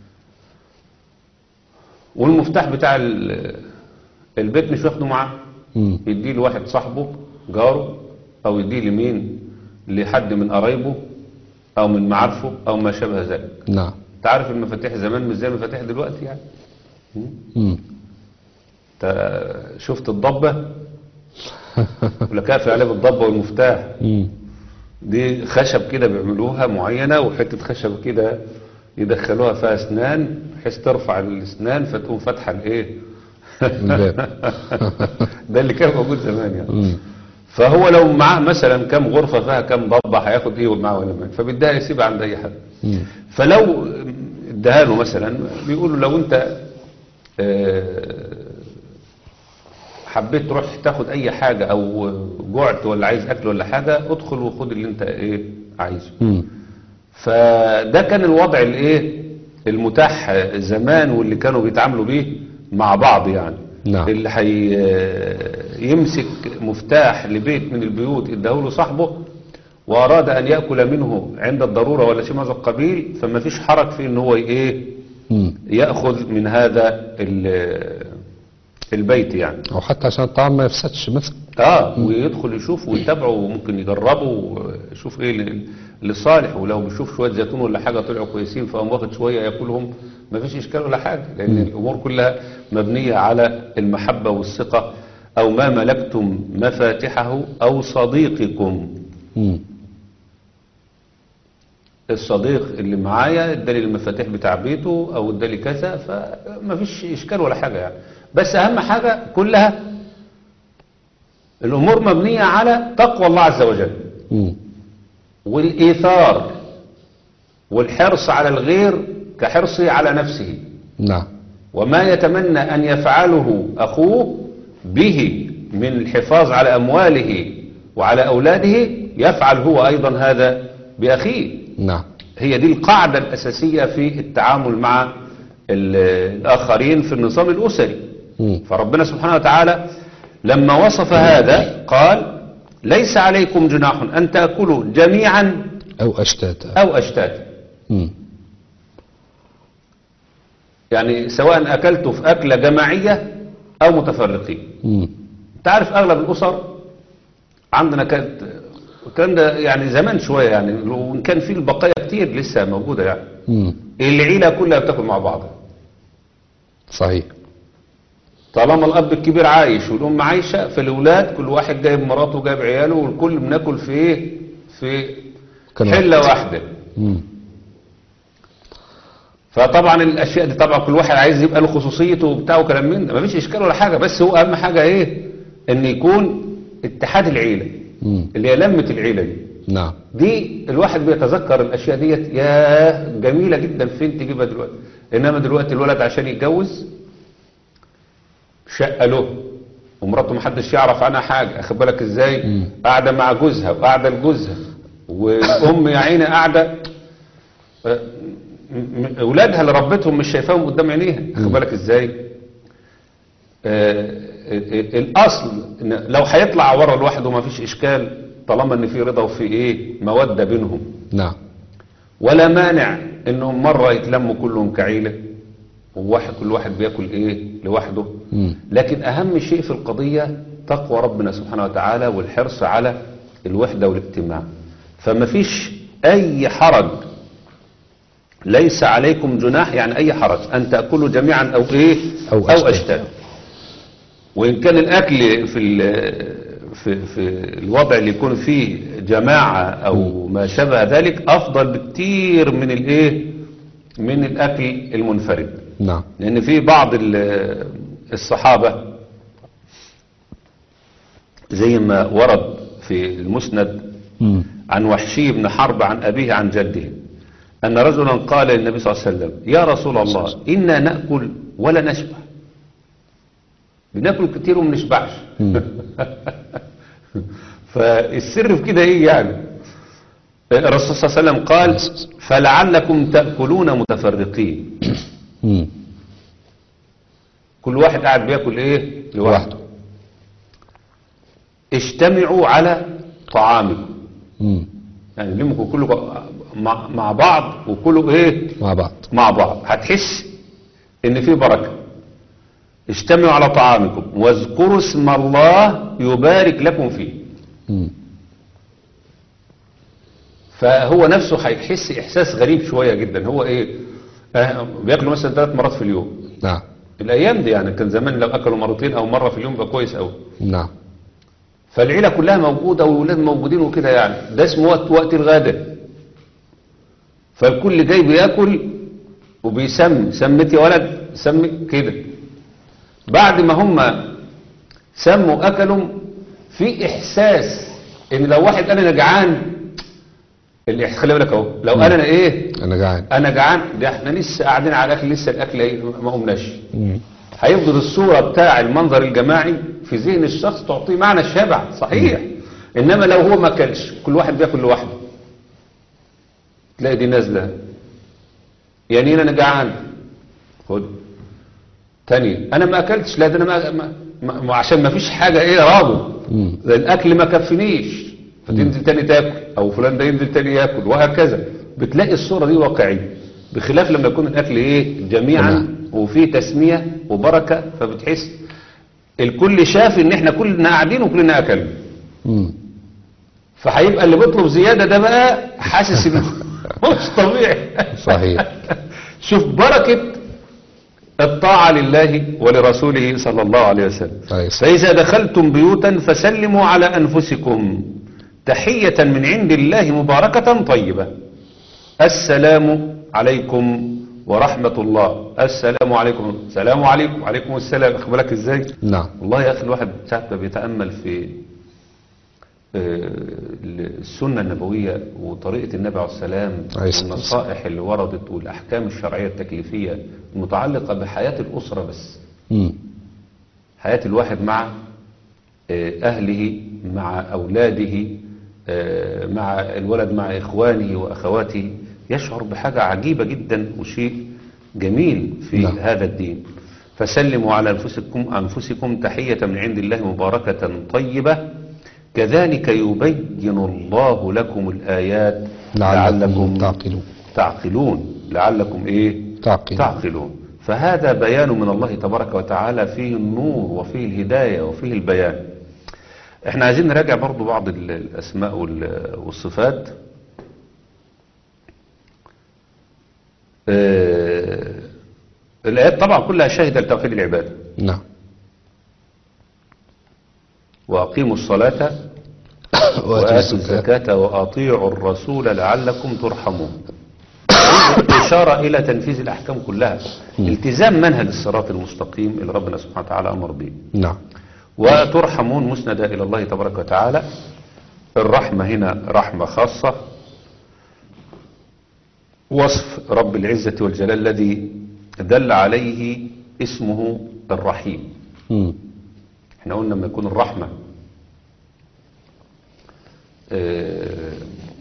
والمفتاح بتاع ال- البيت مش واخده معاه مم. يديه لواحد صاحبه جاره او يديه لمين لحد من قرايبه او من معارفه او ما شابه ذلك نعم انت عارف المفاتيح زمان مش زي المفاتيح دلوقتي يعني مم. انت شفت الضبه ولا كافي عليه بالضبه والمفتاح مم. دي خشب كده بيعملوها معينه وحته خشب كده يدخلوها فيها اسنان بحيث ترفع الاسنان فتقوم فاتحه الايه الباب. ده اللي كان موجود زمان يعني مم. فهو لو معاه مثلا كم غرفة فيها كم ضبة هياخد ايه معاه ولا ما فبيديها يسيبها عند اي حد مم. فلو اداها له مثلا بيقولوا لو انت آه، حبيت تروح تاخد اي حاجة او جعت ولا عايز اكل ولا حاجة ادخل وخد اللي انت ايه عايزه مم. فده كان الوضع الايه المتاح زمان واللي كانوا بيتعاملوا بيه مع بعض يعني نعم. اللي هي يمسك مفتاح لبيت من البيوت اداه له صاحبه واراد ان ياكل منه عند الضروره ولا شيء من هذا القبيل فما فيش حرج في ان هو ايه مم. ياخذ من هذا ال- البيت يعني أو حتى عشان الطعام ما يفسدش مثلا اه ويدخل يشوف ويتابعه وممكن يجربه ويشوف ايه اللي- اللي صالح ولو بيشوف شويه زيتون ولا حاجه طلعوا كويسين فقام واخد شويه ياكلهم ما فيش اشكال ولا حاجه لان الامور كلها مبنيه على المحبه والثقه او ما ملكتم مفاتحه او صديقكم مم. الصديق اللي معايا ادالي المفاتيح بتاع بيته او ادالي كذا فما فيش اشكال ولا حاجه يعني بس اهم حاجه كلها الامور مبنيه على تقوى الله عز وجل مم. والايثار والحرص على الغير كحرصه على نفسه نعم وما يتمنى ان يفعله اخوه به من الحفاظ على امواله وعلى اولاده يفعل هو ايضا هذا باخيه نعم هي دي القاعدة الأساسية في التعامل مع ال- الآخرين في النظام الأسري مم. فربنا سبحانه وتعالى لما وصف هذا قال ليس عليكم جناح أن تأكلوا جميعا أو أشتاتا أو أشتاتا مم. يعني سواء أكلتوا في أكلة جماعية أو متفرقين مم. تعرف أغلب الأسر عندنا كانت الكلام ده يعني زمان شوية يعني وإن كان في البقايا كتير لسه موجودة يعني مم. العيلة كلها بتاكل مع بعضها صحيح طالما الاب الكبير عايش والام عايشه فالاولاد كل واحد جايب مراته وجايب عياله والكل بناكل في ايه في كان حله واحده مم. فطبعا الاشياء دي طبعا كل واحد عايز يبقى له خصوصيته وبتاع وكلام من ده مفيش اشكال ولا حاجه بس هو اهم حاجه ايه ان يكون اتحاد العيله مم. اللي هي لمة العيلة دي نعم دي الواحد بيتذكر الاشياء ديت ياه جميله جدا فين تجيبها دلوقتي انما دلوقتي الولد عشان يتجوز شقه له ومراته محدش يعرف عنها حاجه اخد بالك ازاي قاعده مع جوزها وقاعده لجوزها والام يا عيني قاعده آه، م- م- اولادها اللي ربتهم مش شايفاهم قدام عينيها اخد بالك ازاي آه، ال- الاصل إن لو هيطلع ورا لوحده ما فيش اشكال طالما ان في رضا وفي ايه موده بينهم نعم ولا مانع انهم مره يتلموا كلهم كعيله وواحد كل واحد بياكل ايه لوحده مم. لكن اهم شيء في القضيه تقوى ربنا سبحانه وتعالى والحرص على الوحده والاجتماع فما فيش اي حرج ليس عليكم جناح يعني اي حرج ان تاكلوا جميعا او ايه أو او أشتاتا. اشتاتا وإن كان الأكل في ال- في في الوضع اللي يكون فيه جماعة أو ما شابه ذلك أفضل بكتير من الإيه من الأكل المنفرد نعم لأن في بعض ال- الصحابة زي ما ورد في المسند مم. عن وحشي بن حرب عن أبيه عن جده أن رجلا قال للنبي صلى الله عليه وسلم يا رسول الله إنا نأكل ولا نشبع بناكل كتير وما نشبعش فالسر في كده ايه يعني الرسول صلى الله عليه وسلم قال فلعلكم تأكلون متفرقين مم. كل واحد قاعد بياكل ايه لوحده اجتمعوا على طعامكم مم. يعني لمكم كلكم مع مع بعض وكلوا ايه مع بعض مع بعض هتحس ان في بركة اجتمعوا على طعامكم واذكروا اسم الله يبارك لكم فيه مم. فهو نفسه هيحس احساس غريب شوية جدا هو ايه آه، بياكلوا مثلا ثلاث مرات في اليوم نعم الايام دي يعني كان زمان لو اكلوا مرتين او مرة في اليوم يبقى كويس قوي نعم فالعيلة كلها موجودة والولاد موجودين وكده يعني ده اسمه وقت وقت الغداء فالكل جاي بياكل وبيسمي سميت يا ولد سمي كده بعد ما هم سموا اكلوا في احساس ان لو واحد قال انا جعان الإح- خلي بالك اهو لو قال انا ايه انا جعان انا جعان ده احنا لسه قاعدين على الاكل لسه الاكل ايه ما قمناش مم. هيفضل الصورة بتاع المنظر الجماعي في ذهن الشخص تعطيه معنى الشبع صحيح انما لو هو ما اكلش كل واحد بياكل لوحده تلاقي دي نازله يعني انا جعان خد تاني انا ما اكلتش لا ده انا ما, ما, ما ما- عشان ما فيش حاجه ايه رابط مم. ده الاكل ما كفنيش فتنزل تاني تاكل او فلان ده ينزل تاني ياكل وهكذا بتلاقي الصوره دي واقعيه بخلاف لما يكون الاكل ايه جميعا تمام. وفيه تسميه وبركه فبتحس الكل شاف ان احنا كلنا قاعدين وكلنا اكلنا مم. فهيبقى اللي بيطلب زياده ده بقى حاسس انه مش طبيعي صحيح شوف بركه الطاعه لله ولرسوله صلى الله عليه وسلم صحيح. فإذا دخلتم بيوتا فسلموا على أنفسكم تحية من عند الله مباركة طيبة السلام عليكم ورحمة الله السلام عليكم السلام عليكم وعليكم السلام أخد بالك إزاي نعم والله يا أخي الواحد ساعة ما بيتأمل في آه، السنة النبوية وطريقة النبي عليه السلام عليه الصلاة والنصائح اللي وردت والأحكام الشرعية التكليفية المتعلقة بحياة الأسرة بس مم. حياة الواحد مع آه، أهله مع أولاده آه، مع الولد مع إخوانه وأخواته يشعر بحاجة عجيبة جدا وشيء جميل في نعم. هذا الدين فسلموا على أنفسكم, أنفسكم تحية من عند الله مباركة طيبة كذلك يبين الله لكم الآيات لعلكم تعقلون تعقلون لعلكم إيه تعقلون تعقلون فهذا بيان من الله تبارك وتعالى فيه النور وفيه الهداية وفيه البيان احنا عايزين نراجع برضو بعض ال- الأسماء وال- والصفات آه، الآيات طبعا كلها شاهدة لتوحيد العبادة نعم وأقيموا الصلاة وآتوا الزكاة وأطيعوا الرسول لعلكم ترحمون إشارة إلى تنفيذ الأحكام كلها التزام منهج الصراط المستقيم اللي ربنا سبحانه وتعالى أمر به نعم وترحمون مسندة إلى الله تبارك وتعالى الرحمة هنا رحمة خاصة وصف رب العزة والجلال الذي دل عليه اسمه الرحيم مم. احنا قلنا لما يكون الرحمة آه،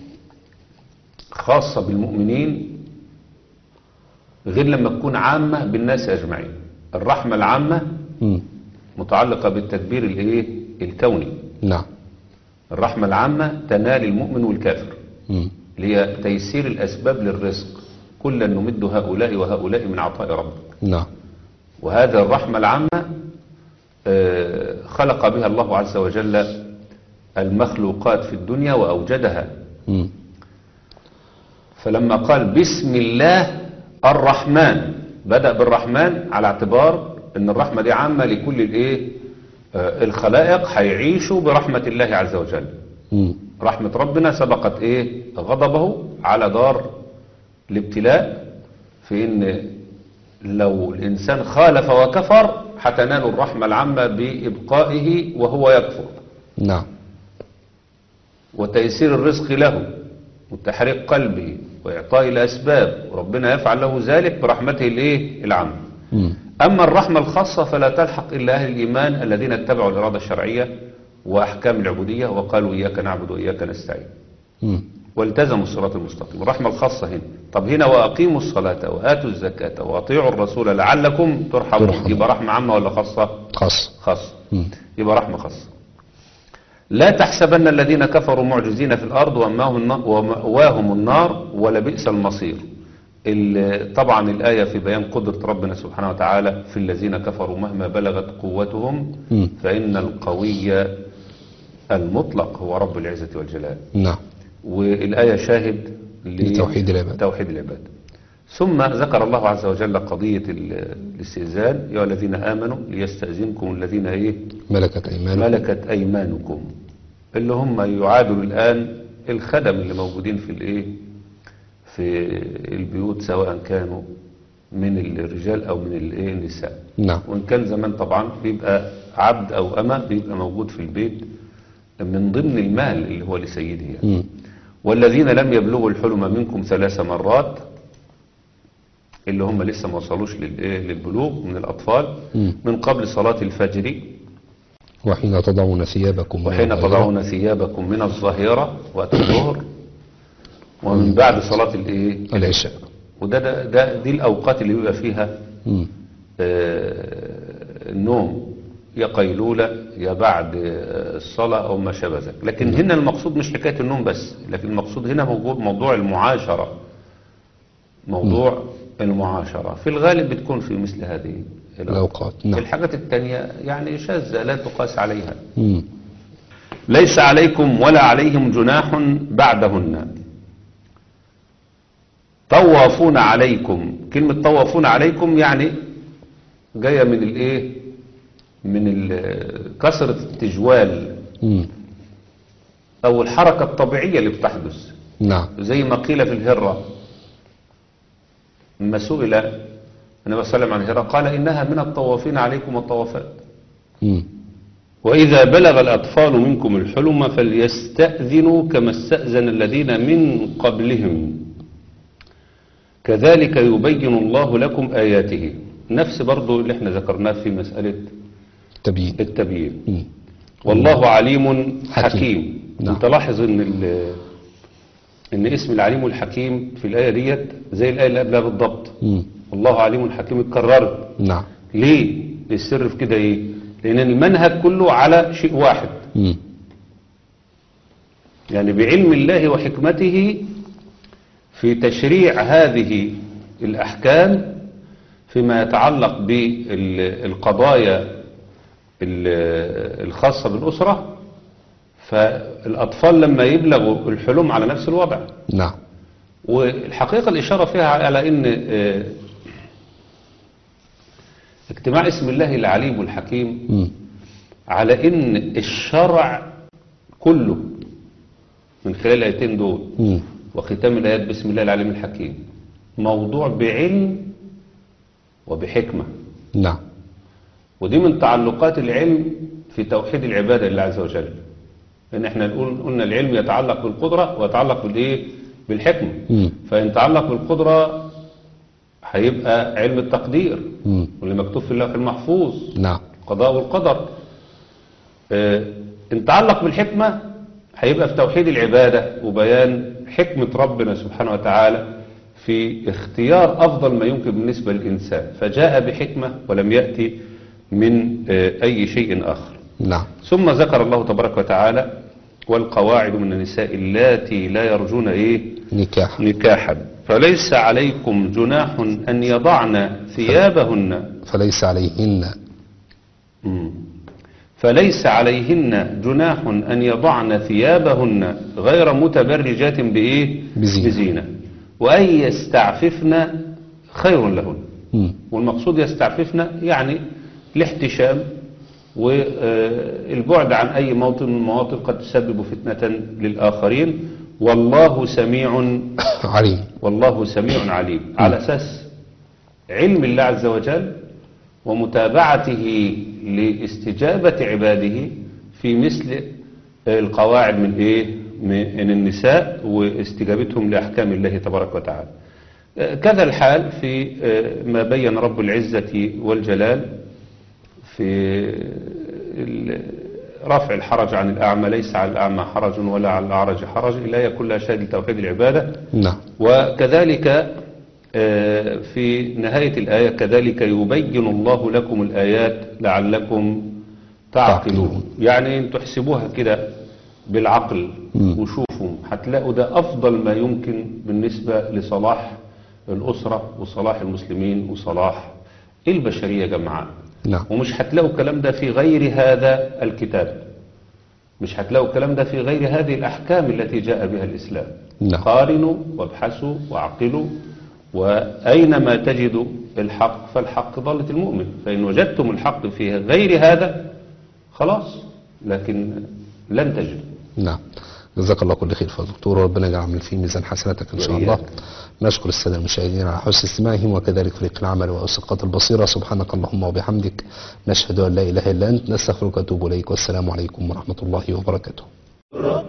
خاصة بالمؤمنين غير لما تكون عامة بالناس أجمعين الرحمة العامة مم. متعلقة بالتدبير الايه الكوني نعم الرحمة العامة تنال المؤمن والكافر مم. اللي هي تيسير الأسباب للرزق كلا نمد هؤلاء وهؤلاء من عطاء ربك نعم وهذا الرحمة العامة آه، خلق بها الله عز وجل المخلوقات في الدنيا وأوجدها مم. فلما قال بسم الله الرحمن بدأ بالرحمن على اعتبار ان الرحمة دي عامة لكل الايه آه، الخلائق هيعيشوا برحمة الله عز وجل مم. رحمة ربنا سبقت ايه غضبه على دار الابتلاء في ان لو الانسان خالف وكفر هتنال الرحمة العامة بإبقائه وهو يكفر نعم وتيسير الرزق له وتحريق قلبه وإعطاء الأسباب وربنا يفعل له ذلك برحمته الإيه العامة مم. أما الرحمة الخاصة فلا تلحق إلا أهل الإيمان الذين اتبعوا الإرادة الشرعية وأحكام العبودية وقالوا إياك نعبد وإياك نستعين مم. والتزموا الصراط المستقيم الرحمة الخاصة هنا طب هنا وأقيموا الصلاة وآتوا الزكاة وأطيعوا الرسول لعلكم ترحمون ترحمون. يبقى رحمة عامة ولا خاصة خاص خاصة مم. يبقى رحمة خاصة لا تحسبن الذين كفروا معجزين في الأرض ومأواهم النا- ومأواهم النار ولبئس المصير ال- طبعا الآية في بيان قدرة ربنا سبحانه وتعالى في الذين كفروا مهما بلغت قوتهم مم. فإن القوي المطلق هو رب العزة والجلال نعم والآية شاهد ل- لتوحيد العباد. توحيد العباد ثم ذكر الله عز وجل قضية ال- الاستئذان يا الذين آمنوا ليستأذنكم الذين إيه ملكت أيمانكم ملكت أيمانكم اللي هم يعادوا الآن الخدم اللي موجودين في الإيه في البيوت سواء كانوا من الرجال أو من الإيه النساء نعم وإن كان زمان طبعا بيبقى عبد أو أمة بيبقى موجود في البيت من ضمن المال اللي هو لسيده يعني. مم. والذين لم يبلغوا الحلم منكم ثلاث مرات اللي هم لسه ما وصلوش للإيه؟ للبلوغ من الأطفال مم. من قبل صلاة الفجر وحين تضعون ثيابكم من وحين الظهيرة. تضعون ثيابكم من الظهيرة وقت الظهر ومن بعد صلاة الإيه العشاء وده ده, ده دي الأوقات اللي بيبقى فيها مم. آه، النوم يا قيلولة يا بعد آه، الصلاة أو ما شابه ذلك لكن هنا المقصود مش حكاية النوم بس لكن المقصود هنا موجود موضوع المعاشرة موضوع المعاشرة في الغالب بتكون في مثل هذه الأوقات نعم الحاجات التانية يعني شاذة لا تقاس عليها مم. ليس عليكم ولا عليهم جناح بعدهن طوافون عليكم كلمة طوافون عليكم يعني جاية من الايه من ال- كثرة التجوال مم. او الحركة الطبيعية اللي بتحدث نعم زي ما قيل في الهرة لما سئل النبي صلى الله عليه وسلم عن الهرة قال إنها من الطوافين عليكم والطوافات مم. وإذا بلغ الأطفال منكم الحلم فليستأذنوا كما استأذن الذين من قبلهم كذلك يبين الله لكم آياته نفس برضو اللي احنا ذكرناه في مسألة تبيين التبيين مم. والله عليم حكيم. حكيم نعم. انت لاحظ ان ال- ان اسم العليم والحكيم في الآية ديت زي الآية اللي قبلها بالضبط مم. والله عليم حكيم اتكررت نعم ليه السر في كده ايه لان المنهج كله على شيء واحد مم. يعني بعلم الله وحكمته في تشريع هذه الأحكام فيما يتعلق بالقضايا ال- الخاصة بالأسرة فالأطفال لما يبلغوا الحلم على نفس الوضع نعم والحقيقة الإشارة فيها على أن آه، اجتماع اسم الله العليم والحكيم مم. على ان الشرع كله من خلال الايتين دول مم. وختام الايات بسم الله العليم الحكيم موضوع بعلم وبحكمة لان احنا نقول قلنا العلم يتعلق بالقدرة ويتعلق بالايه بالحكمة مم. فإن تعلق بالقدرة هيبقى علم التقدير مم. واللي مكتوب في اللوح المحفوظ نعم القضاء والقدر آه، ان تعلق بالحكمة هيبقى في توحيد العبادة وبيان حكمة ربنا سبحانه وتعالى في اختيار أفضل ما يمكن بالنسبة للإنسان فجاء بحكمة ولم يأتي من آه، أي شيء آخر نعم ثم ذكر الله تبارك وتعالى والقواعد من النساء اللاتي لا يرجون إيه نكاح نكاحا فليس عليكم جناح أن يضعن ثيابهن فليس عليهن مم. فليس عليهن جناح أن يضعن ثيابهن غير متبرجات بإيه؟ بزينة. بزينة وأن يستعففن خير لهن مم. والمقصود يستعففن يعني الاحتشام والبعد عن أي موطن من المواطن قد تسبب فتنة للآخرين والله سميع عليم والله سميع عليم على أساس علم الله عز وجل ومتابعته لاستجابة عباده في مثل القواعد من إيه من النساء واستجابتهم لأحكام الله تبارك وتعالى كذا الحال في ما بين رب العزة والجلال في ال- رفع الحرج عن الأعمى ليس على الأعمى حرج ولا على الأعرج حرج إلا كلها شاهد لتوحيد العبادة نعم وكذلك آه، في نهاية الآية كذلك يبين الله لكم الآيات لعلكم تعقلون يعني انتوا تحسبوها كده بالعقل مم. وشوفوا هتلاقوا ده أفضل ما يمكن بالنسبة لصلاح الأسرة وصلاح المسلمين وصلاح البشرية جمعاء نعم ومش هتلاقوا الكلام ده في غير هذا الكتاب مش هتلاقوا الكلام ده في غير هذه الأحكام التي جاء بها الإسلام نعم. قارنوا وابحثوا وعقلوا وأينما تجدوا الحق فالحق ضالة المؤمن فإن وجدتم الحق في غير هذا خلاص لكن لن تجدوا نعم جزاك الله كل خير فضل دكتور ربنا يجعل في ميزان حسناتك ان شاء الله وإياك. نشكر الساده المشاهدين على حسن استماعهم وكذلك فريق العمل واسقاط البصيره سبحانك اللهم وبحمدك نشهد ان لا اله الا انت نستغفرك ونتوب اليك والسلام عليكم ورحمه الله وبركاته